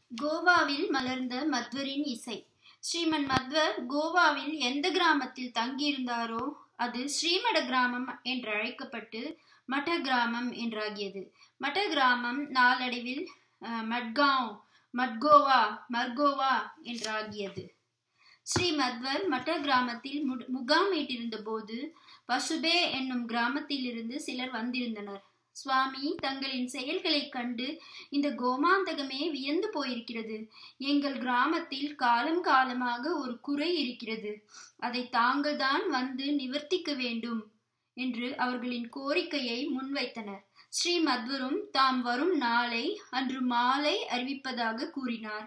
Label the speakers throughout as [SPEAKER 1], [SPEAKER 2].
[SPEAKER 1] கோவாவில் மலர்ந்த மத்வரின் இசை ஸ்ரீமன் மத்வர் கோவாவில் எந்த கிராமத்தில் தங்கியிருந்தாரோ அது ஸ்ரீமட கிராமம் என்று அழைக்கப்பட்டு மட கிராமம் என்றாகியது மட கிராமம் நாளடைவில் அஹ், மட்காவ் மட்கோவா மர்கோவா என்றாகியது ஸ்ரீ மத்வர் மட்ட கிராமத்தில் மு- முகாமிட்டிருந்த போது பசுபே என்னும் கிராமத்திலிருந்து சிலர் வந்திருந்தனர் சுவாமி தங்களின் செயல்களைக் கண்டு இந்த கோமாந்தகமே வியந்து போயிருக்கிறது எங்கள் கிராமத்தில் காலம் காலமாக ஒரு குறை இருக்கிறது அதை தாங்கள்தான் வந்து நிவர்த்திக்க வேண்டும் என்று அவர்களின் கோரிக்கையை முன்வைத்தனர் ஸ்ரீ மத்வரும் தாம் வரும் நாளை அன்று மாலை அறிவிப்பதாக கூறினார்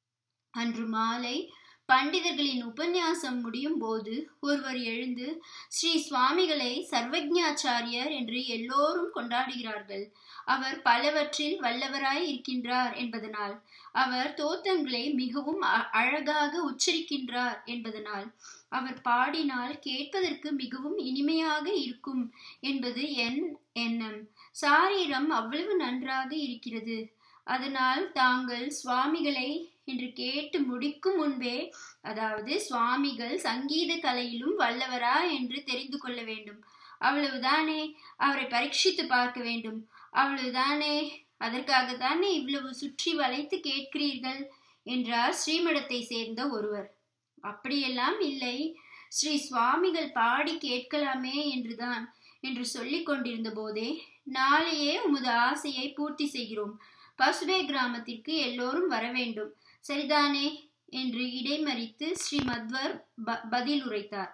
[SPEAKER 1] அன்று மாலை பண்டிதர்களின் உபன்யாசம் முடியும் போது ஒருவர் எழுந்து ஸ்ரீ சுவாமிகளை சர்வஜாச்சாரியர் என்று எல்லோரும் கொண்டாடுகிறார்கள் அவர் பலவற்றில் வல்லவராய் இருக்கின்றார் என்பதனால் அவர் தோத்தங்களை மிகவும் அ- அழகாக உச்சரிக்கின்றார் என்பதனால் அவர் பாடினால் கேட்பதற்கு மிகவும் இனிமையாக இருக்கும் என்பது என் எண்ணம் சாரீரம் அவ்வளவு நன்றாக இருக்கிறது அதனால் தாங்கள் சுவாமிகளை என்று கேட்டு முடிக்கும் முன்பே அதாவது சுவாமிகள் சங்கீத கலையிலும் வல்லவரா என்று தெரிந்து கொள்ள வேண்டும் அவ்வளவுதானே அவரை பரீட்சித்து பார்க்க வேண்டும் அவ்வளவுதானே அதற்காகத்தானே இவ்வளவு சுற்றி வளைத்து கேட்கிறீர்கள் என்றார் ஸ்ரீமடத்தை சேர்ந்த ஒருவர் அப்படியெல்லாம் இல்லை ஸ்ரீ சுவாமிகள் பாடி கேட்கலாமே என்றுதான் என்று சொல்லிக் கொண்டிருந்த போதே நாளையே உமது ஆசையை பூர்த்தி செய்கிறோம் பசுபே கிராமத்திற்கு எல்லோரும் வர வேண்டும் சரிதானே என்று இடைமறித்து ஸ்ரீ மத்வர் ப- பதில் உரைத்தார்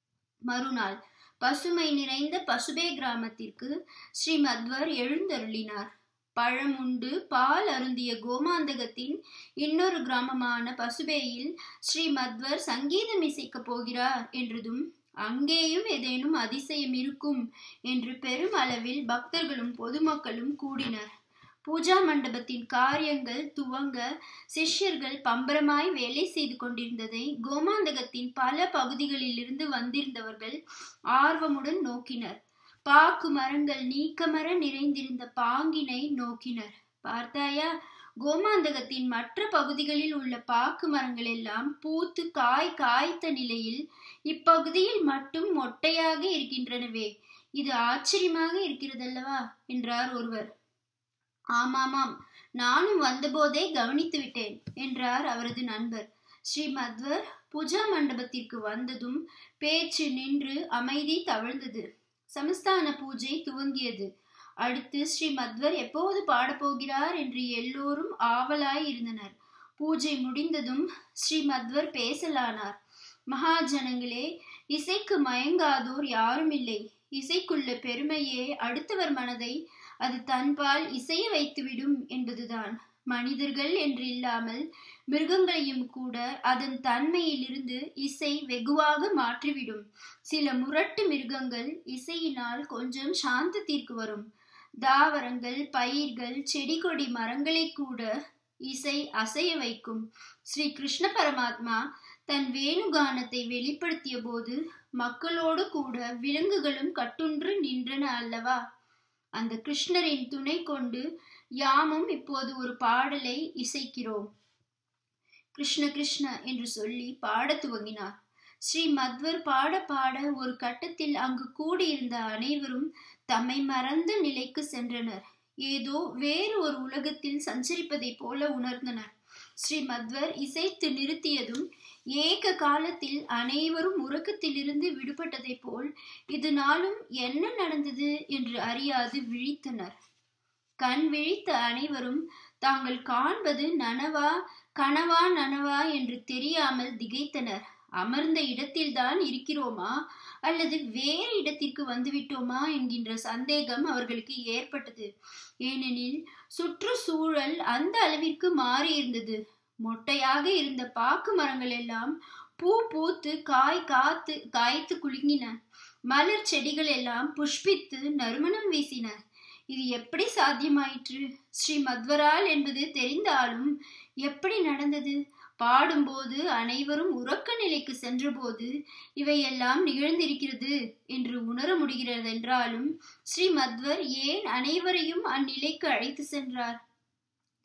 [SPEAKER 1] மறுநாள் பசுமை நிறைந்த பசுபே கிராமத்திற்கு ஸ்ரீ மத்வர் எழுந்தருளினார் பழம் உண்டு பால் அருந்திய கோமாந்தகத்தின் இன்னொரு கிராமமான பசுபேயில் ஸ்ரீ மத்வர் சங்கீதம் இசைக்கப் போகிறார் என்றதும் அங்கேயும் ஏதேனும் அதிசயம் இருக்கும் என்று பெரும் அளவில் பக்தர்களும் பொதுமக்களும் கூடினர் பூஜா மண்டபத்தின் காரியங்கள் துவங்க சிஷ்யர்கள் பம்பரமாய் வேலை செய்து கொண்டிருந்ததை கோமாந்தகத்தின் பல பகுதிகளிலிருந்து வந்திருந்தவர்கள் ஆர்வமுடன் நோக்கினர் பாக்கு மரங்கள் நீக்கமர நிறைந்திருந்த பாங்கினை நோக்கினர் பார்த்தாயா கோமாந்தகத்தின் மற்ற பகுதிகளில் உள்ள பாக்கு மரங்கள் எல்லாம் பூத்து காய் காய்த்த நிலையில் இப்பகுதியில் மட்டும் மொட்டையாக இருக்கின்றனவே இது ஆச்சரியமாக இருக்கிறதல்லவா என்றார் ஒருவர் ஆமாமாம் நானும் வந்தபோதே கவனித்து விட்டேன் என்றார் அவரது நண்பர் ஸ்ரீ மத்வர் பூஜா மண்டபத்திற்கு வந்ததும் பேச்சு நின்று அமைதி தவழ்ந்தது சமஸ்தான பூஜை துவங்கியது அடுத்து ஸ்ரீ மத்வர் எப்போது பாடப்போகிறார் என்று எல்லோரும் ஆவலாய் இருந்தனர் பூஜை முடிந்ததும் ஸ்ரீ மத்வர் பேசலானார் மகாஜனங்களே இசைக்கு மயங்காதோர் யாரும் இல்லை இசைக்குள்ள பெருமையே அடுத்தவர் மனதை அது தன்பால் இசைய வைத்துவிடும் என்பதுதான் மனிதர்கள் என்று இல்லாமல் மிருகங்களையும் கூட அதன் தன்மையிலிருந்து இசை வெகுவாக மாற்றிவிடும் சில முரட்டு மிருகங்கள் இசையினால் கொஞ்சம் சாந்தத்திற்கு வரும் தாவரங்கள் பயிர்கள் செடி கொடி மரங்களை கூட இசை அசைய வைக்கும் ஸ்ரீ கிருஷ்ண பரமாத்மா தன் வேணுகானத்தை வெளிப்படுத்திய போது மக்களோடு கூட விலங்குகளும் கட்டுன்று நின்றன அல்லவா அந்த கிருஷ்ணரின் துணை கொண்டு யாமும் இப்போது ஒரு பாடலை இசைக்கிறோம் கிருஷ்ண கிருஷ்ண என்று சொல்லி பாடத் துவங்கினார் ஸ்ரீ மத்வர் பாட பாட ஒரு கட்டத்தில் அங்கு கூடியிருந்த அனைவரும் தம்மை மறந்த நிலைக்கு சென்றனர் ஏதோ வேறு ஒரு உலகத்தில் சஞ்சரிப்பதைப் போல உணர்ந்தனர் ஸ்ரீ மத்வர் இசைத்து நிறுத்தியதும் ஏக காலத்தில் அனைவரும் உறக்கத்திலிருந்து விடுபட்டதைப் போல் இது நாளும் என்ன நடந்தது என்று அறியாது விழித்தனர் கண் விழித்த அனைவரும் தாங்கள் காண்பது நனவா கனவா நனவா என்று தெரியாமல் திகைத்தனர் அமர்ந்த இடத்தில்தான் இருக்கிறோமா அல்லது வேறு இடத்திற்கு வந்துவிட்டோமா என்கின்ற சந்தேகம் அவர்களுக்கு ஏற்பட்டது ஏனெனில் சுற்றுச்சூழல் அந்த அளவிற்கு மாறியிருந்தது மொட்டையாக இருந்த பாக்கு மரங்கள் எல்லாம் பூ பூத்து காய் காத்து காய்த்து குலுங்கின மலர் செடிகள் எல்லாம் புஷ்பித்து நறுமணம் வீசின இது எப்படி சாத்தியமாயிற்று ஸ்ரீ மத்வரால் என்பது தெரிந்தாலும் எப்படி நடந்தது பாடும்போது அனைவரும் உறக்க நிலைக்கு சென்றபோது இவையெல்லாம் நிகழ்ந்திருக்கிறது என்று உணர முடிகிறதென்றாலும் ஸ்ரீ மத்வர் ஏன் அனைவரையும் அந்நிலைக்கு அழைத்து சென்றார்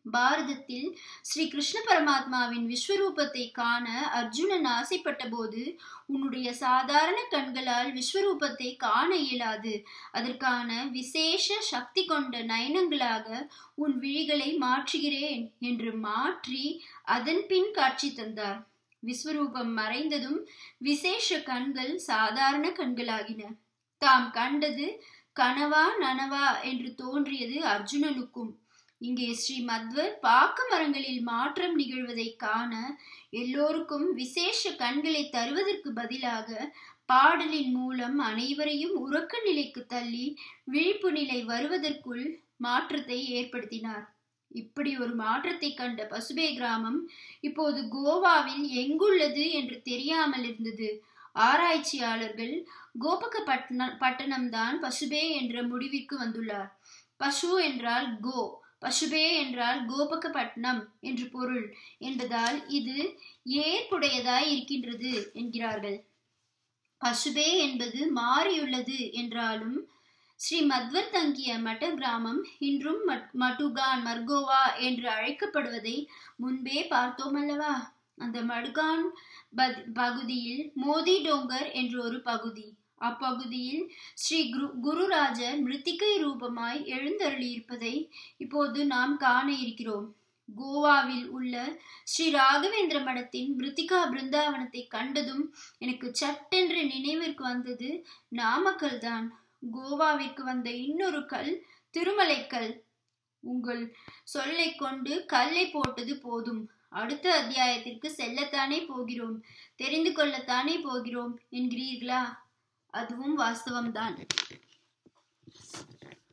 [SPEAKER 1] பாரதத்தில் ஸ்ரீ கிருஷ்ண பரமாத்மாவின் விஸ்வரூபத்தை காண அர்ஜுனன் ஆசைப்பட்ட போது உன்னுடைய சாதாரண கண்களால் விஸ்வரூபத்தை காண இயலாது அதற்கான விசேஷ சக்தி கொண்ட நயனங்களாக உன் விழிகளை மாற்றுகிறேன் என்று மாற்றி அதன் பின் காட்சி தந்தார் விஸ்வரூபம் மறைந்ததும் விசேஷ கண்கள் சாதாரண கண்களாகின தாம் கண்டது கனவா நனவா என்று தோன்றியது அர்ஜுனனுக்கும் இங்கே ஸ்ரீ மத்வர் பாக்கு மரங்களில் மாற்றம் நிகழ்வதை காண எல்லோருக்கும் விசேஷ கண்களை தருவதற்கு பதிலாக பாடலின் மூலம் அனைவரையும் உறக்க நிலைக்கு தள்ளி விழிப்பு நிலை வருவதற்குள் மாற்றத்தை ஏற்படுத்தினார் இப்படி ஒரு மாற்றத்தை கண்ட பசுபே கிராமம் இப்போது கோவாவில் எங்குள்ளது என்று தெரியாமல் இருந்தது ஆராய்ச்சியாளர்கள் கோபக பட்டண பட்டணம்தான் பசுபே என்ற முடிவிற்கு வந்துள்ளார் பசு என்றால் கோ பசுபே என்றால் கோபகப்பட்டினம் என்று பொருள் என்பதால் இது ஏற்புடையதாய் இருக்கின்றது என்கிறார்கள் பசுபே என்பது மாறியுள்ளது என்றாலும் ஸ்ரீ மத்வர் தங்கிய மட்ட கிராமம் இன்றும் மட்டுகான் மர்கோவா என்று அழைக்கப்படுவதை முன்பே பார்த்தோம் அல்லவா அந்த மடுகான் பகுதியில் மோதி டோங்கர் என்ற ஒரு பகுதி அப்பகுதியில் ஸ்ரீ குரு குருராஜர் மிருத்திகை ரூபமாய் எழுந்தருளியிருப்பதை இப்போது நாம் காண இருக்கிறோம் கோவாவில் உள்ள ஸ்ரீ ராகவேந்திர மடத்தின் மிருத்திகா பிருந்தாவனத்தை கண்டதும் எனக்கு சட்டென்று நினைவிற்கு வந்தது நாமக்கல் தான் கோவாவிற்கு வந்த இன்னொரு கல் திருமலைக்கல் உங்கள் சொல்லை கொண்டு கல்லை போட்டது போதும் அடுத்த அத்தியாயத்திற்கு செல்லத்தானே போகிறோம் தெரிந்து கொள்ளத்தானே போகிறோம் என்கிறீர்களா அதுவும் வாஸ்தவம்தான்